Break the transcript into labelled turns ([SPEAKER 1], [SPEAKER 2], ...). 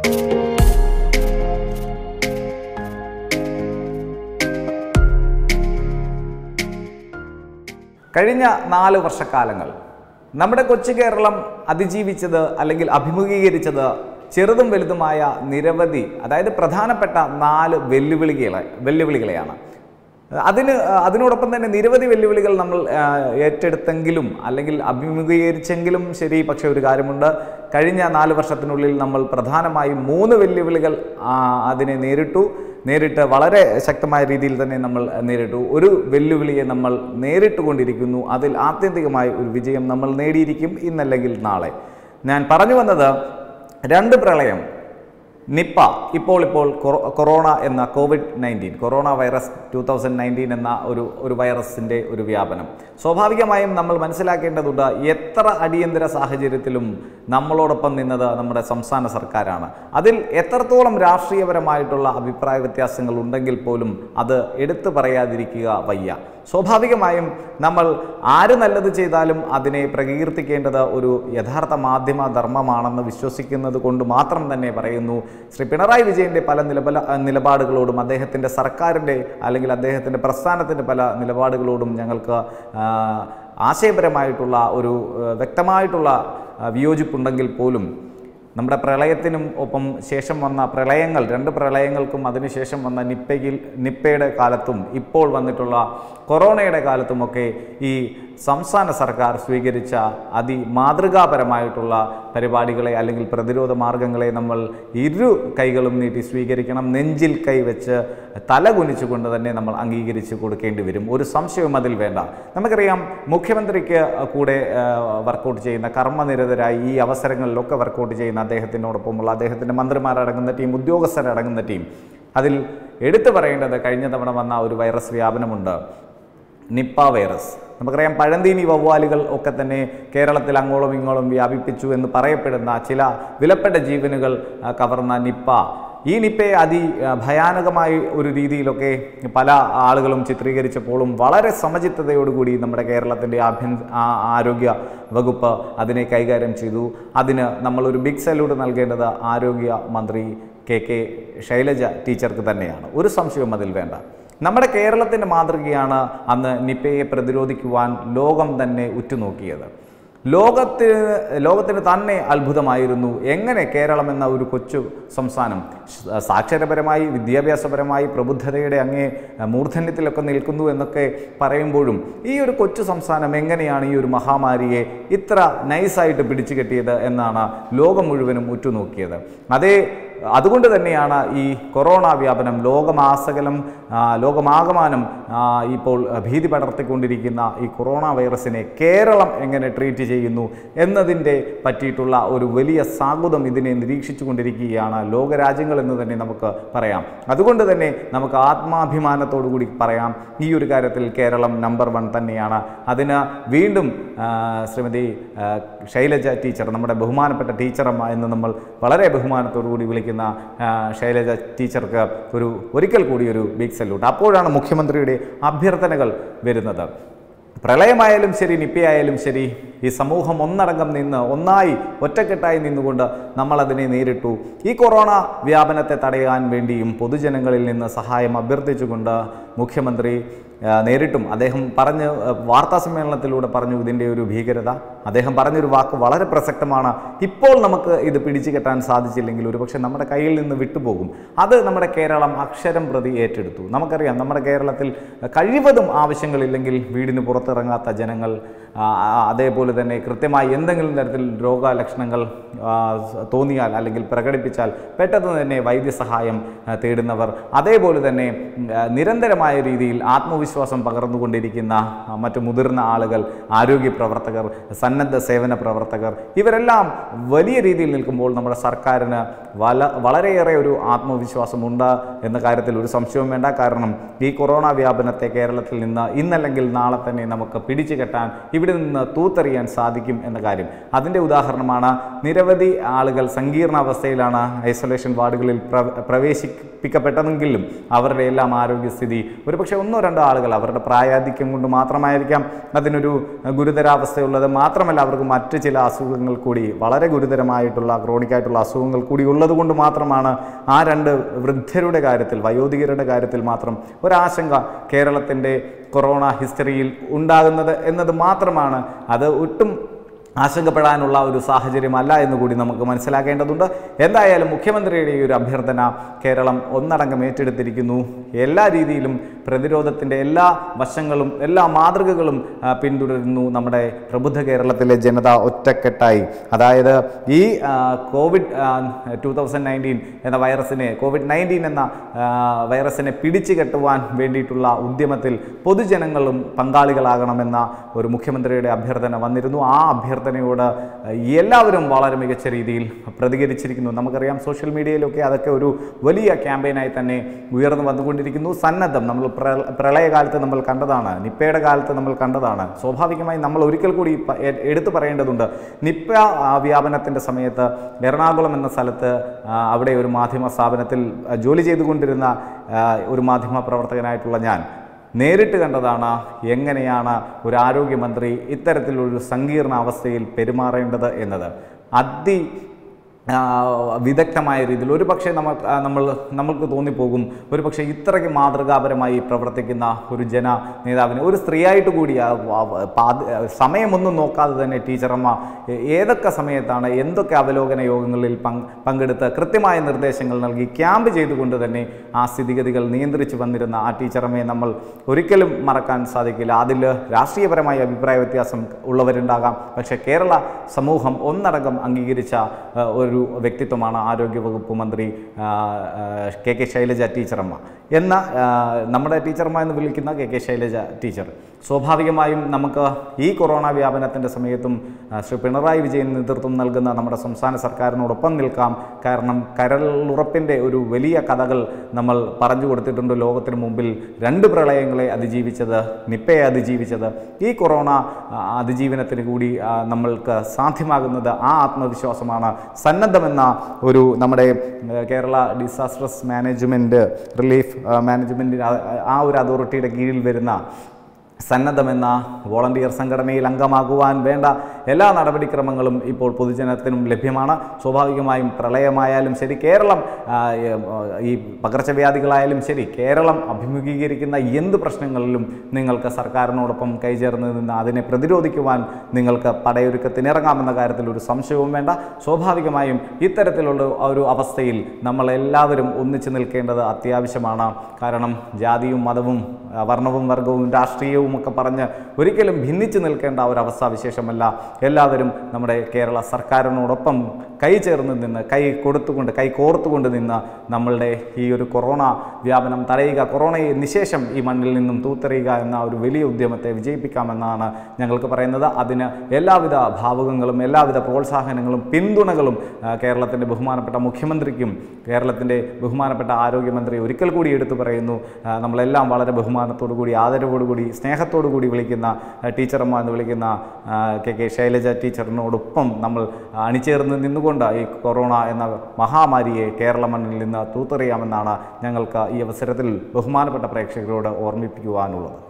[SPEAKER 1] കഴിഞ്ഞ നാല് വർഷക്കാലങ്ങൾ നമ്മുടെ കൊച്ചു കേരളം അതിജീവിച്ചത് അല്ലെങ്കിൽ അഭിമുഖീകരിച്ചത് ചെറുതും വലുതുമായ നിരവധി അതായത് പ്രധാനപ്പെട്ട നാല് വെല്ലുവിളികളെ വെല്ലുവിളികളെയാണ് അതിന് അതിനോടൊപ്പം തന്നെ നിരവധി വെല്ലുവിളികൾ നമ്മൾ ആ, ഏറ്റെടുത്തെങ്കിലും അല്ലെങ്കിൽ അഭിമുഖീകരിച്ചെങ്കിലും ശരി പക്ഷേ ഒരു കാര്യമുണ്ട് കഴിഞ്ഞ നാല് വർഷത്തിനുള്ളിൽ നമ്മൾ പ്രധാനമായും മൂന്ന് വെല്ലുവിളികൾ ആ, അതിനെ നേരിട്ടു നേരിട്ട് വളരെ ശക്തമായ രീതിയിൽ തന്നെ നമ്മൾ നേരിട്ടു ഒരു വെല്ലുവിളിയെ നമ്മൾ നേരിട്ടുകൊണ്ടിരിക്കുന്നു അതിൽ ആത്യന്തികമായ ഒരു വിജയം നമ്മൾ നേടിയിരിക്കും ഇന്നല്ലെങ്കിൽ നാളെ ഞാൻ പറഞ്ഞു വന്നത് രണ്ട് പ്രളയം നിപ്പ ഇപ്പോൾ ഇപ്പോൾ കൊറോ- കൊറോണ എന്ന Covid nineteen corona virus two thousand nineteen എന്ന ഒരു ഒരു വൈറസിൻ്റെ ഒരു വ്യാപനം സ്വാഭാവികമായും നമ്മൾ മനസ്സിലാക്കേണ്ടതുണ്ട് എത്ര അടിയന്തര സാഹചര്യത്തിലും നമ്മളോടൊപ്പം നിന്നത് നമ്മുടെ സംസ്ഥാന സർക്കാരാണ് അതിൽ എത്രത്തോളം രാഷ്ട്രീയപരമായിട്ടുള്ള അഭിപ്രായ വ്യത്യാസങ്ങൾ ഉണ്ടെങ്കിൽ പോലും അത് എടുത്തു പറയാതിരിക്കുക വയ്യ സ്വാഭാവികമായും നമ്മൾ ആര് നല്ലത് ചെയ്താലും അതിനെ പ്രകീർത്തിക്കേണ്ടത് ഒരു യഥാർത്ഥ മാധ്യമ ധർമ്മമാണെന്ന് വിശ്വസിക്കുന്നത് കൊണ്ട് മാത്രം തന്നെ പറയുന്നു ശ്രീ പിണറായി വിജയൻ്റെ പല നിലപല നിലപാടുകളോടും അദ്ദേഹത്തിൻ്റെ സർക്കാരിൻ്റെ അല്ലെങ്കിൽ അദ്ദേഹത്തിൻ്റെ പ്രസ്ഥാനത്തിൻ്റെ പല നിലപാടുകളോടും ഞങ്ങൾക്ക് ആ, ആശയപരമായിട്ടുള്ള ഒരു ആ, വ്യക്തമായിട്ടുള്ള ആ, വിയോജിപ്പുണ്ടെങ്കിൽ പോലും നമ്മുടെ പ്രളയത്തിനും ഒപ്പം ശേഷം വന്ന പ്രളയങ്ങൾ രണ്ട് പ്രളയങ്ങൾക്കും അതിനുശേഷം വന്ന നിപ്പയിൽ നിപ്പയുടെ കാലത്തും ഇപ്പോൾ വന്നിട്ടുള്ള കൊറോണയുടെ കാലത്തുമൊക്കെ ഈ സംസ്ഥാന സർക്കാർ സ്വീകരിച്ച അതിമാതൃകാപരമായിട്ടുള്ള പരിപാടികളെ അല്ലെങ്കിൽ പ്രതിരോധ മാർഗങ്ങളെ നമ്മൾ ഇരു കൈകളും നീട്ടി സ്വീകരിക്കണം നെഞ്ചിൽ കൈ വെച്ച് തല കുനിച്ചുകൊണ്ട് തന്നെ നമ്മൾ അംഗീകരിച്ച് കൊടുക്കേണ്ടി വരും ഒരു സംശയവും അതിൽ വേണ്ട നമുക്കറിയാം മുഖ്യമന്ത്രിക്ക് കൂടെ വർക്കൗട്ട് ചെയ്യുന്ന കർമ്മനിരതരായി ഈ അവസരങ്ങളിലൊക്കെ വർക്കൗട്ട് ചെയ്യുന്ന അദ്ദേഹത്തിനോടൊപ്പമുള്ള അദ്ദേഹത്തിൻ്റെ മന്ത്രിമാരടങ്ങുന്ന ടീം ഉദ്യോഗസ്ഥരടങ്ങുന്ന ടീം അതിൽ എടുത്തു പറയേണ്ടത് കഴിഞ്ഞ തവണ വന്ന ഒരു വൈറസ് വ്യാപനമുണ്ട് നിപ്പ വൈറസ് നമുക്കറിയാം പഴന്തീനി വവ്വാലുകൾ ഒക്കെ തന്നെ കേരളത്തിൽ അങ്ങോളം ഇങ്ങോളം വ്യാപിപ്പിച്ചു എന്ന് പറയപ്പെടുന്ന ചില വിലപ്പെട്ട ജീവനുകൾ ആ, കവർന്ന നിപ്പ ഈ നിപ്പയെ അതി ആ, ഭയാനകമായി ഒരു രീതിയിലൊക്കെ പല ആളുകളും ചിത്രീകരിച്ചപ്പോഴും വളരെ സമചിത്തതയോടുകൂടി നമ്മുടെ കേരളത്തിൻ്റെ ആഭ്യൻ ആ- ആരോഗ്യ വകുപ്പ് അതിനെ കൈകാര്യം ചെയ്തു അതിന് നമ്മളൊരു ബിഗ് സല്യൂട്ട് നൽകേണ്ടത് ആരോഗ്യ മന്ത്രി കെ കെ ശൈലജ ടീച്ചർക്ക് തന്നെയാണ് ഒരു സംശയവും അതിൽ വേണ്ട നമ്മുടെ കേരളത്തിൻ്റെ മാതൃകയാണ് അന്ന് നിപ്പയെ പ്രതിരോധിക്കുവാൻ ലോകം തന്നെ ഉറ്റുനോക്കിയത് ലോകത്തിന് ലോകത്തിന് തന്നെ അത്ഭുതമായിരുന്നു എങ്ങനെ കേരളം എന്ന ഒരു കൊച്ചു സംസ്ഥാനം സ- സാക്ഷരപരമായി വിദ്യാഭ്യാസപരമായി പ്രബുദ്ധതയുടെ അങ്ങേ മൂർധന്യത്തിലൊക്കെ നിൽക്കുന്നു എന്നൊക്കെ പറയുമ്പോഴും ഈ ഒരു കൊച്ചു സംസ്ഥാനം എങ്ങനെയാണ് ഈ ഒരു മഹാമാരിയെ ഇത്ര നൈസായിട്ട് പിടിച്ചു കെട്ടിയത് എന്നാണ് ലോകം മുഴുവനും ഉറ്റുനോക്കിയത് അതേ അതുകൊണ്ട് തന്നെയാണ് ഈ കൊറോണ വ്യാപനം ലോകമാസകലം ആ, ലോകമാകമാനം ആ, ഇപ്പോൾ ഭീതി പടർത്തിക്കൊണ്ടിരിക്കുന്ന ഈ കൊറോണ വൈറസിനെ കേരളം എങ്ങനെ ട്രീറ്റ് ചെയ്യുന്നു എന്നതിൻ്റെ പറ്റിയിട്ടുള്ള ഒരു വലിയ സാഗുതം ഇതിനെ നിരീക്ഷിച്ചു കൊണ്ടിരിക്കുകയാണ് ലോകരാജ്യങ്ങൾ എന്ന് തന്നെ നമുക്ക് പറയാം അതുകൊണ്ട് തന്നെ നമുക്ക് ആത്മാഭിമാനത്തോടു കൂടി പറയാം ഈ ഒരു കാര്യത്തിൽ കേരളം നമ്പർ വൺ തന്നെയാണ് അതിന് വീണ്ടും ആ, ശ്രീമതി ആ, ശൈലജ ടീച്ചർ നമ്മുടെ ബഹുമാനപ്പെട്ട ടീച്ചറമ്മ എന്ന് നമ്മൾ വളരെ ബഹുമാനത്തോടു കൂടി വിളിക്കുന്ന ആ, ശൈലജ ടീച്ചർക്ക് ഒരു ഒരിക്കൽ കൂടി ഒരു ബിഗ് സല്യൂട്ട് അപ്പോഴാണ് മുഖ്യമന്ത്രിയുടെ അഭ്യർത്ഥനകൾ വരുന്നത് പ്രളയമായാലും ശരി നിപ്പയായാലും ശരി ഈ സമൂഹം ഒന്നടങ്കം നിന്ന് ഒന്നായി ഒറ്റക്കെട്ടായി നിന്നുകൊണ്ട് നമ്മളതിനെ നേരിട്ടു ഈ കൊറോണ വ്യാപനത്തെ തടയാൻ വേണ്ടിയും പൊതുജനങ്ങളിൽ നിന്ന് സഹായം അഭ്യർത്ഥിച്ചുകൊണ്ട് മുഖ്യമന്ത്രി ആ, നേരിട്ടും അദ്ദേഹം പറഞ്ഞ് ആ, വാർത്താ സമ്മേളനത്തിലൂടെ പറഞ്ഞു ഇതിൻ്റെ ഒരു ഭീകരത അദ്ദേഹം പറഞ്ഞൊരു വാക്ക് വളരെ പ്രസക്തമാണ് ഇപ്പോൾ നമുക്ക് ഇത് പിടിച്ചു കെട്ടാൻ സാധിച്ചില്ലെങ്കിൽ ഒരുപക്ഷെ നമ്മുടെ കയ്യിൽ നിന്ന് വിട്ടുപോകും അത് നമ്മുടെ കേരളം അക്ഷരം പ്രതി ഏറ്റെടുത്തു നമുക്കറിയാം നമ്മുടെ കേരളത്തിൽ കഴിവതും ആവശ്യങ്ങളില്ലെങ്കിൽ വീടിന് പുറത്തിറങ്ങാത്ത ജനങ്ങൾ ആ, അതേപോലെ തന്നെ കൃത്യമായി എന്തെങ്കിലും തരത്തിൽ രോഗലക്ഷണങ്ങൾ ആ, തോന്നിയാൽ അല്ലെങ്കിൽ പ്രകടിപ്പിച്ചാൽ പെട്ടെന്ന് തന്നെ വൈദ്യസഹായം ആ, തേടുന്നവർ അതേപോലെ തന്നെ ഉം, ആ, നിരന്തരമായ രീതിയിൽ ആത്മവിശ്വാസം പകർന്നുകൊണ്ടിരിക്കുന്ന ആ, മറ്റു മുതിർന്ന ആളുകൾ ആരോഗ്യ പ്രവർത്തകർ സന്നദ്ധ സേവന പ്രവർത്തകർ ഇവരെല്ലാം വലിയ രീതിയിൽ നിൽക്കുമ്പോൾ നമ്മുടെ സർക്കാരിന് വല വളരെയേറെ ഒരു ആത്മവിശ്വാസമുണ്ട് എന്ന കാര്യത്തിൽ ഒരു സംശയവും വേണ്ട കാരണം ഈ കൊറോണ വ്യാപനത്തെ കേരളത്തിൽ നിന്ന് ഇന്നല്ലെങ്കിൽ നാളെ തന്നെ നമുക്ക് പിടിച്ചു കെട്ടാൻ ഇവിടെ ഇവിടെ നിന്ന് തൂത്തെറിയാൻ സാധിക്കും എന്ന കാര്യം അതിൻ്റെ ഉദാഹരണമാണ് നിരവധി ആളുകൾ സങ്കീർണാവസ്ഥയിലാണ് ഐസൊലേഷൻ വാർഡുകളിൽ പ്ര- പ്രവേശിപ്പിക്കപ്പെട്ടതെങ്കിലും അവരുടെ എല്ലാം ആരോഗ്യസ്ഥിതി ഒരുപക്ഷെ ഒന്നോ രണ്ടോ ആളുകൾ അവരുടെ പ്രായാധിക്യം കൊണ്ട് മാത്രമായിരിക്കാം അതിനൊരു ഗുരുതരാവസ്ഥയുള്ളത് മാത്രമല്ല അവർക്ക് മറ്റ് ചില അസുഖങ്ങൾ കൂടി വളരെ ഗുരുതരമായിട്ടുള്ള ക്രോണിക്കായിട്ടുള്ള അസുഖങ്ങൾ കൂടി ഉള്ളത് കൊണ്ട് മാത്രമാണ് ആ രണ്ട് വൃദ്ധരുടെ കാര്യത്തിൽ വയോധികരുടെ കാര്യത്തിൽ മാത്രം ഒരാശങ്ക കേരളത്തിൻ്റെ കൊറോണ ഹിസ്റ്ററിയിൽ ഉണ്ടാകുന്നത് എന്നത് മാത്രമാണ് അത് ഒട്ടും ആശങ്കപ്പെടാനുള്ള ഒരു സാഹചര്യമല്ല എന്ന് കൂടി നമുക്ക് മനസ്സിലാക്കേണ്ടതുണ്ട് എന്തായാലും മുഖ്യമന്ത്രിയുടെ ഈ ഒരു അഭ്യർത്ഥന കേരളം ഒന്നടങ്കം ഏറ്റെടുത്തിരിക്കുന്നു എല്ലാ രീതിയിലും പ്രതിരോധത്തിൻ്റെ എല്ലാ വശങ്ങളും എല്ലാ മാതൃകകളും ആ, പിന്തുടരുന്നു നമ്മുടെ പ്രബുദ്ധ കേരളത്തിലെ ജനത ഒറ്റക്കെട്ടായി അതായത് ഈ ആ, കോവിഡ് ടു തൗസൻഡ് നയൻറ്റീൻ എന്ന വൈറസിനെ കോവിഡ് നയൻറ്റീൻ എന്ന ആ, വൈറസിനെ പിടിച്ചു കെട്ടുവാൻ വേണ്ടിയിട്ടുള്ള ഉദ്യമത്തിൽ പൊതുജനങ്ങളും പങ്കാളികളാകണമെന്ന ഒരു മുഖ്യമന്ത്രിയുടെ അഭ്യർത്ഥന വന്നിരുന്നു ആ അഭ്യർത്ഥനയോട് എല്ലാവരും വളരെ മികച്ച രീതിയിൽ പ്രതികരിച്ചിരിക്കുന്നു നമുക്കറിയാം സോഷ്യൽ മീഡിയയിലൊക്കെ അതൊക്കെ ഒരു വലിയ ക്യാമ്പയിനായി തന്നെ ഉയർന്നു വന്നുകൊണ്ടിരിക്കുന്നു സന്നദ്ധം നമ്മൾ പ്ര- പ്രളയകാലത്ത് നമ്മൾ കണ്ടതാണ് നിപ്പയുടെ കാലത്ത് നമ്മൾ കണ്ടതാണ് സ്വാഭാവികമായി നമ്മൾ ഒരിക്കൽ കൂടി പ- എ- എടുത്തു പറയേണ്ടതുണ്ട് നിപ്പ ആ, വ്യാപനത്തിൻ്റെ സമയത്ത് എറണാകുളം എന്ന സ്ഥലത്ത് ആ, അവിടെ ഒരു മാധ്യമ സ്ഥാപനത്തിൽ ആ, ജോലി ചെയ്തുകൊണ്ടിരുന്ന ആ, ഒരു മാധ്യമ പ്രവർത്തകനായിട്ടുള്ള ഞാൻ നേരിട്ട് കണ്ടതാണ് എങ്ങനെയാണ് ഒരു ആരോഗ്യമന്ത്രി ഇത്തരത്തിലൊരു സങ്കീർണ അവസ്ഥയിൽ പെരുമാറേണ്ടത് എന്നത് അതി ആ, വിദഗ്ധമായ രീതിയിൽ ഒരു പക്ഷേ നമ്മൾ ആ, നമ്മൾ നമ്മൾക്ക് തോന്നിപ്പോകും ഒരു പക്ഷേ ഇത്രയ്ക്ക് മാതൃകാപരമായി പ്രവർത്തിക്കുന്ന ഒരു ജന നേതാവിന് ഒരു സ്ത്രീയായിട്ട് കൂടി ആ, ആ, പാത- സമയമൊന്നും നോക്കാതെ തന്നെ ടീച്ചറമ്മ ഏ- ഏതൊക്കെ സമയത്താണ് എന്തൊക്കെ അവലോകന യോഗങ്ങളിൽ പങ്ക് പങ്കെടുത്ത് കൃത്യമായ നിർദ്ദേശങ്ങൾ നൽകി ക്യാമ്പ് ചെയ്തുകൊണ്ട് തന്നെ ആ സ്ഥിതിഗതികൾ നിയന്ത്രിച്ചു വന്നിരുന്ന ആ ടീച്ചറമ്മയെ നമ്മൾ ഒരിക്കലും മറക്കാൻ സാധിക്കില്ല അതിൽ രാഷ്ട്രീയപരമായ അഭിപ്രായ വ്യത്യാസം ഉള്ളവരുണ്ടാകാം പക്ഷേ കേരള സമൂഹം ഒന്നടങ്കം അംഗീകരിച്ച ആ, ഒരു വ്യക്തിത്വമാണ് ആരോഗ്യവകുപ്പ് മന്ത്രി ആ, ആ, കെ കെ ശൈലജ ടീച്ചറമ്മ എന്ന ആ, നമ്മുടെ ടീച്ചറമ്മ എന്ന് വിളിക്കുന്ന കെ കെ ശൈലജ ടീച്ചർ സ്വാഭാവികമായും നമുക്ക് ഈ കൊറോണ വ്യാപനത്തിൻ്റെ സമയത്തും ആ, ശ്രീ പിണറായി വിജയൻ നേതൃത്വം നൽകുന്ന നമ്മുടെ സംസ്ഥാന സർക്കാരിനോടൊപ്പം നിൽക്കാം കാരണം കരളുറപ്പിൻ്റെ ഒരു വലിയ കഥകൾ നമ്മൾ പറഞ്ഞു കൊടുത്തിട്ടുണ്ട് ലോകത്തിന് മുമ്പിൽ രണ്ട് പ്രളയങ്ങളെ അതിജീവിച്ചത് നിപ്പയെ അതിജീവിച്ചത് ഈ കൊറോണ ആ, അതിജീവനത്തിന് കൂടി ആ, നമ്മൾക്ക് സാധ്യമാകുന്നത് ആ ആത്മവിശ്വാസമാണ് സന്നദ്ധമെന്ന ഒരു നമ്മുടെ ആ, Kerala disasters management relief management ആ ഒരു അതോറിറ്റിയുടെ കീഴിൽ വരുന്ന സന്നദ്ധമെന്ന വോളണ്ടിയർ സംഘടനയിൽ അംഗമാകുവാൻ വേണ്ട എല്ലാ നടപടിക്രമങ്ങളും ഇപ്പോൾ പൊതുജനത്തിനും ലഭ്യമാണ് സ്വാഭാവികമായും പ്രളയമായാലും ശരി കേരളം ആ, ഏ, ഈ പകർച്ചവ്യാധികളായാലും ശരി കേരളം അഭിമുഖീകരിക്കുന്ന എന്ത് പ്രശ്നങ്ങളിലും നിങ്ങൾക്ക് സർക്കാരിനോടൊപ്പം കൈചേർന്ന് നിന്ന് അതിനെ പ്രതിരോധിക്കുവാൻ നിങ്ങൾക്ക് പടയൊരുക്കത്തിനിറങ്ങാമെന്ന കാര്യത്തിൽ ഒരു സംശയവും വേണ്ട സ്വാഭാവികമായും ഇത്തരത്തിലുള്ള ഒരു അവസ്ഥയിൽ നമ്മളെല്ലാവരും ഒന്നിച്ചു നിൽക്കേണ്ടത് അത്യാവശ്യമാണ് കാരണം ജാതിയും മതവും ആ, വർണ്ണവും വർഗവും രാഷ്ട്രീയവും ഒക്കെ പറഞ്ഞ് ഒരിക്കലും ഭിന്നിച്ചു നിൽക്കേണ്ട ഒരു അവസ്ഥാവിശേഷമല്ല എല്ലാവരും നമ്മുടെ കേരള സർക്കാരിനോടൊപ്പം കൈ ചേർന്ന് നിന്ന് കൈ കൊടുത്തുകൊണ്ട് കൈ കോർത്തുകൊണ്ട് നിന്ന് നമ്മളുടെ ഈ ഒരു കൊറോണ വ്യാപനം തടയുക കൊറോണയെ നിശേഷം ഈ മണ്ണിൽ നിന്നും തൂത്തെറിയുക എന്ന ഒരു വലിയ ഉദ്യമത്തെ വിജയിപ്പിക്കാമെന്നാണ് ഞങ്ങൾക്ക് പറയുന്നത് അതിന് എല്ലാവിധ ഭാവുകങ്ങളും എല്ലാവിധ പ്രോത്സാഹനങ്ങളും പിന്തുണകളും ആ, കേരളത്തിൻ്റെ ബഹുമാനപ്പെട്ട മുഖ്യമന്ത്രിക്കും കേരളത്തിൻ്റെ ബഹുമാനപ്പെട്ട ആരോഗ്യമന്ത്രി ഒരിക്കൽ കൂടി എടുത്തു പറയുന്നു ആ, നമ്മളെല്ലാം വളരെ ബഹുമാനത്തോടു കൂടി ആദരവോടു കൂടി സ്നേഹത്തോടു കൂടി വിളിക്കുന്ന ആ, ടീച്ചറമ്മ എന്ന് വിളിക്കുന്ന ആ, കെ കെ ശൈലജ ടീച്ചറിനോടൊപ്പം നമ്മൾ അണിചേർന്ന് നിന്നുകൊണ്ട് ഈ കൊറോണ എന്ന മഹാമാരിയെ കേരള മണ്ണിൽ നിന്ന് തൂത്തെറിയാമെന്നാണ് ഞങ്ങൾക്ക് ഈ അവസരത്തിൽ ബഹുമാനപ്പെട്ട പ്രേക്ഷകരോട് ഓർമ്മിപ്പിക്കുവാനുള്ളത്